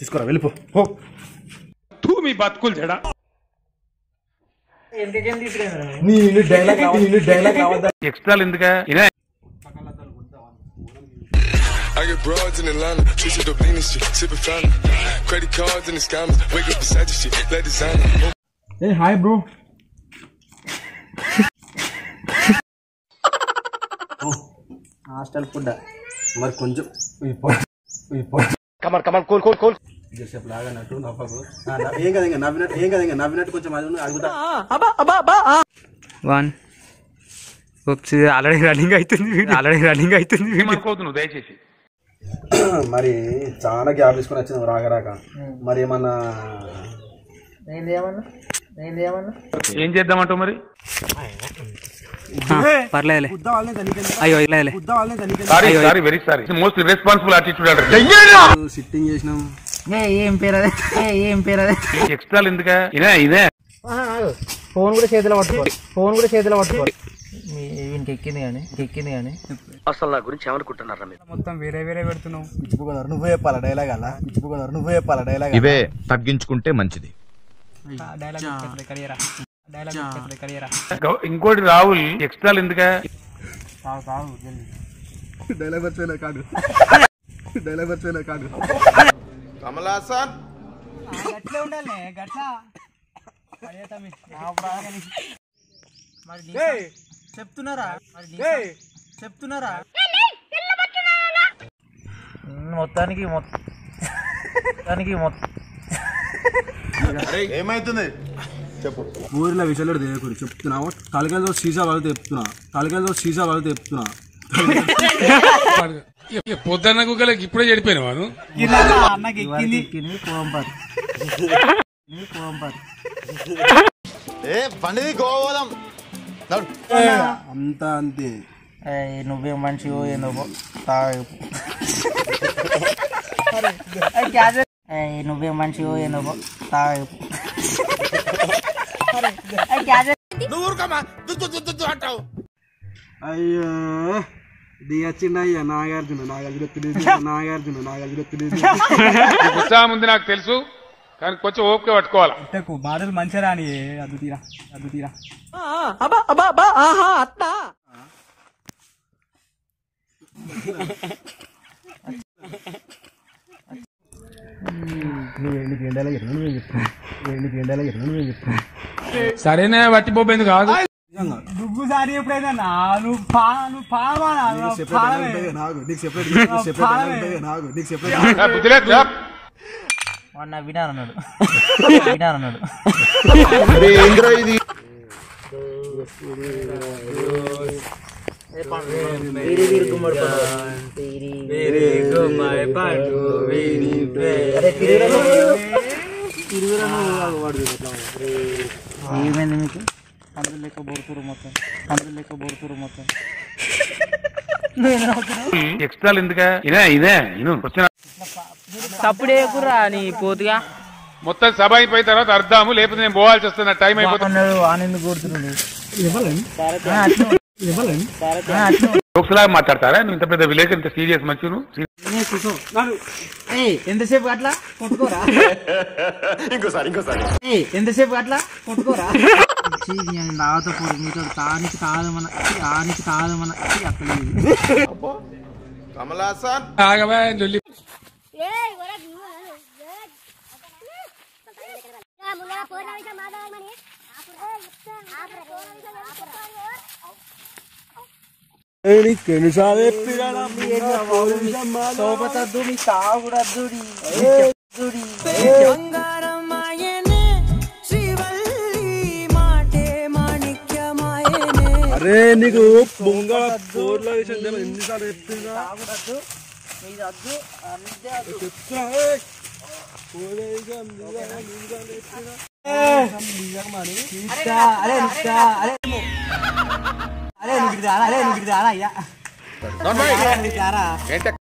తీసుకురా వెళ్ళిపో పో తూ మీ బతుకులు చెడా నీ డైలాగ్ నీ డైలాగ్ రావద్దా ఎక్స్ట్రాలు ఎందుకా ఇదే I get broads in Atlanta, Trisha Dublini shit, sipping fountain. Credit cards and the scammers, wake up beside the shit, let designer. ఏ హాయ్ బ్రో హాస్టల్ ఫుడ్ మరి కొంచెం ఈ పొ- ఈ పొ- కమర్ కమర్ కోల్ కోల్ కోల్ జోసేపు లాగనట్టు నవ్వకు ఆ, నవ్వు- ఏం కదా ఇంకా నవ్వినట్టు ఏం కదా ఇంకా నవ్వినట్టు కొంచెం అది ఉంది, అడుగుతా వన్ ఉప్స్ ఆల్రెడీ రన్నింగ్ అవుతుంది ఆల్రెడీ రన్నింగ్ అవుతుంది ఏమనుకోవద్దు నువ్వు దయచేసి మరి చాలా గ్యాప్ తీసుకొని వచ్చింది రాక రాక మరి ఏమన్నా ఏం చేద్దామంటావు మరి పర్లేదులే అయ్యో లేదులే sorry sorry very sorry most irresponsible attitude అంటారు సిట్టింగ్ చేసినాం ఏం పేరు అదే ఏం పేరు అదే ఎక్స్ట్రాలు ఎందుకా ఇదే ఇదే ఫోన్ కూడా చేతిలో పట్టుకో ఫోన్ కూడా చేతిలో పట్టుకో వీనికి ఎక్కింది కానీ ఎక్కింది కానీ మొత్తం వేరే వేరే పెడుతున్నావు ఇచ్చిపోగలరు నువ్వే చెప్పాలా డైలాగ్ అలా ఇచ్చిపోగలరు నువ్వే చెప్పాలా డైలాగ్ ఇవే తగ్గించుకుంటే మంచిది డైలాగ్ కడియరా డైలాగ్ కడియరా గౌ- ఇంకోటి రాహుల్ ఎక్స్ట్రాలు ఎందుకా డైలాగ్ వచ్చిపోయినా కాదు డైలాగ్ వచ్చిపోయినా కాదు గట్లే ఉండాలి గట్లా మరి నీ- చెప్తున్నారా మరి నీ- చెప్తున్నారా మొత్తానికి మొత్తానికి మొత్తం ఊరిలో విషయాలు తెలియకూడదు చెప్తున్నావు తలకాయలతో సీసా వాళ్ళు చెప్తున్నా తలకాయలతో సీసా వాళ్ళు చెప్తున్నా పొద్దున్న గుగ్గలకి ఇప్పుడే చెడిపోయిన వాడు అన్నకి ఎక్కింది ఎక్కింది కోంపారి కోంపారి అంతా అంతే నువ్వేం మనిషి ఏందో తాగు నువ్వేం మనిషి ఏందో తాగు అయ్యో దిగచ్చిండ అయ్యా నాగార్జున నాగార్జున తెలియదు నాగార్జున నాగార్జున తెలియదు ఉత్సాహం ఉంది నాకు తెలుసు కానీ కొంచెం ఓపిక పట్టుకోవాలి పెట్టకు బాధలు మంచిగా రాని అద్దు తీరా అద్దు తీరా నీకు ఎండలో ఎట్లా నువ్వు చెప్పు నీకు ఎండలో ఎట్లా నువ్వు చెప్పు సరేనే వట్టిపోయింది కాదు దుగ్గు సారి ఎప్పుడైనా నా నువ్వు పా నువ్వు పాడవాలా నాకు నీకు సెపరేట్ సెపరేట్ నాకు నీకు సెపరేట్ బుద్ధిలేదు సార్ వాడు నా వినాలన్నాడు వినాలన్నాడు ఏమైంది మీకు పందులు లెక్క బొడుతురు మొత్తం పందులు లెక్క బొడుతురు మొత్తం ఎక్స్ట్రాలు ఎందుకా ఇదే ఇదే ఇను వచ్చిన తప్పుడు వేయకురా నీ పోతుగా మొత్తం సభ అయిపోయిన తర్వాత అర్థము లేకపోతే నేను పోవాల్సి వస్తున్న టైం అయిపోతుంది అన్నాడు ఆనంద్ కొడుతున్నాడు జోక్స్ లాగా మాట్లాడతారా నువ్వు ఇంత పెద్ద విలేజ్ ఇంత సీరియస్ మంచి నువ్వు ఏయ్, ఎంతసేపు అట్లా కొట్టుకోరా ఇంకోసారి ఇంకోసారి ఎంతసేపు అట్లా కొట్టుకోరా నాతో పోరు మీతో తానికి తాదు మన తానికి తాదు మన అక్కడ ఏయ్ ఒరే నువ్వు ఏ మున్నా పోయిన విషయం మాట్లాడమని సోపతద్దు మీ సాగుడద్దు అరే నీకు బొంగ పోర్ల విషయం తెలియదు ఎన్నిసార్లు చెప్తున్నా సాగుడద్దు మీదద్దు అంతే చెప్తున్నా ఏయ్. పోలే ఇక మీద మీద చెప్తున్నా. అరే నిష్కా అరే అరే నువ్వు అరే నువ్వు అయ్యా